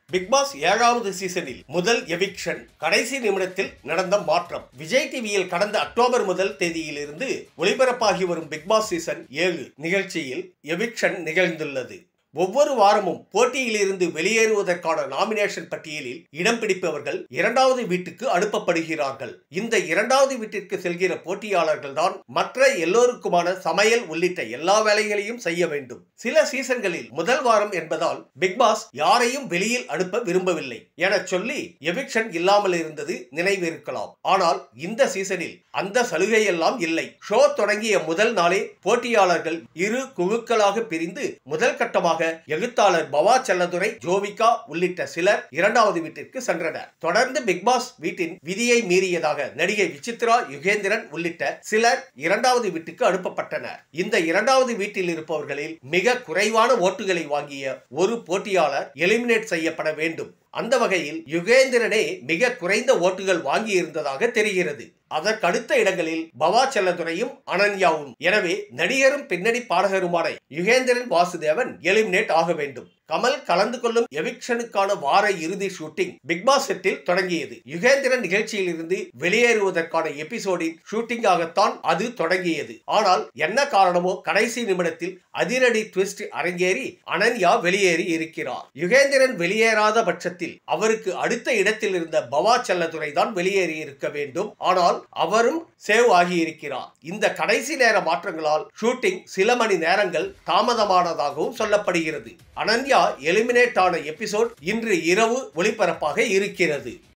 big pass ஏழாவது சீசனில் முதல் எவிக்ஷன் கடைசி நிமிடத்தில் நடந்த மாற்றம் விஜய் டிவியில் கடந்த அக்டோபர் முதல் தேதியிலிருந்து ஒளிபரப்பாகி வரும் பிக் பாஸ் சீசன் ஏழு நிகழ்ச்சியில் எவிக்ஷன் நிகழ்ந்துள்ளது ஒவ்வொரு வாரமும் போட்டியிலிருந்து வெளியேறுவதற்கான நாமினேஷன் பட்டியலில் இடம் பிடிப்பவர்கள் இரண்டாவது வீட்டுக்கு அனுப்பப்படுகிறார்கள் இந்த இரண்டாவது வீட்டிற்கு செல்கிற போட்டியாளர்கள் தான் மற்ற எல்லோருக்குமான சமையல் உள்ளிட்ட எல்லா வேலைகளையும் செய்ய வேண்டும் சில சீசன்களில் முதல் வாரம் என்பதால் பிக் பாஸ் யாரையும் வெளியில் அனுப்ப விரும்பவில்லை என சொல்லி எவிக்ஷன் இல்லாமல் இருந்தது நினைவிருக்கலாம் ஆனால் இந்த சீசனில் அந்த சலுகையெல்லாம் இல்லை ஷோ தொடங்கிய முதல் நாளே போட்டியாளர்கள் இரு குழுக்களாக பிரிந்து முதல் கட்டமாக எழுத்தாளர் பவா செல்லதுரை ஜோவிகா உள்ளிட்ட சிலர் இரண்டாவது வீட்டிற்கு சென்றனர் தொடர்ந்து பிக் பாஸ் வீட்டின் விதியை மீறியதாக நடிகை விசித்ரா யுகேந்திரன் உள்ளிட்ட சிலர் இரண்டாவது வீட்டுக்கு அனுப்பப்பட்டனர் இந்த இரண்டாவது வீட்டில் இருப்பவர்களில் மிக குறைவான ஓட்டுகளை வாங்கிய ஒரு போட்டியாளர் எலிமினேட் செய்யப்பட வேண்டும் அந்த வகையில் யுகேந்திரனே மிக குறைந்த ஓட்டுகள் வாங்கி இருந்ததாக தெரிகிறது அதற்கடுத்த இடங்களில் பவா செல்லதுரையும் அனன்யாவும் எனவே நடிகரும் பின்னணி பாடகருமான யுகேந்திரன் வாசுதேவன் எலிமினேட் ஆக வேண்டும் கமல் கலந்து கொள்ளும் எவிக்ஷனுக்கான வார இறுதி ஷூட்டிங் பிக் பாஸ் செட்டில் தொடங்கியது யுகேந்திரன் நிகழ்ச்சியில் இருந்து வெளியேறுவதற்கான எபிசோடின் ஷூட்டிங் ஆகத்தான் அது தொடங்கியது ஆனால் என்ன காரணமோ கடைசி நிமிடத்தில் அதிரடி ட்விஸ்ட் அரங்கேறி அனன்யா வெளியேறி இருக்கிறார் யுகேந்திரன் வெளியேறாத பட்சத்தில் அவருக்கு அடுத்த இடத்தில் இருந்த பவா செல்லதுரை தான் வெளியேறி இருக்க வேண்டும் ஆனால் அவரும் சேவ் ஆகியிருக்கிறார் இந்த கடைசி நேர மாற்றங்களால் ஷூட்டிங் சில மணி நேரங்கள் தாமதமானதாகவும் சொல்லப்படுகிறது அனன்யா எலிமினேட் ஆன எபிசோட் இன்று இரவு ஒளிபரப்பாக இருக்கிறது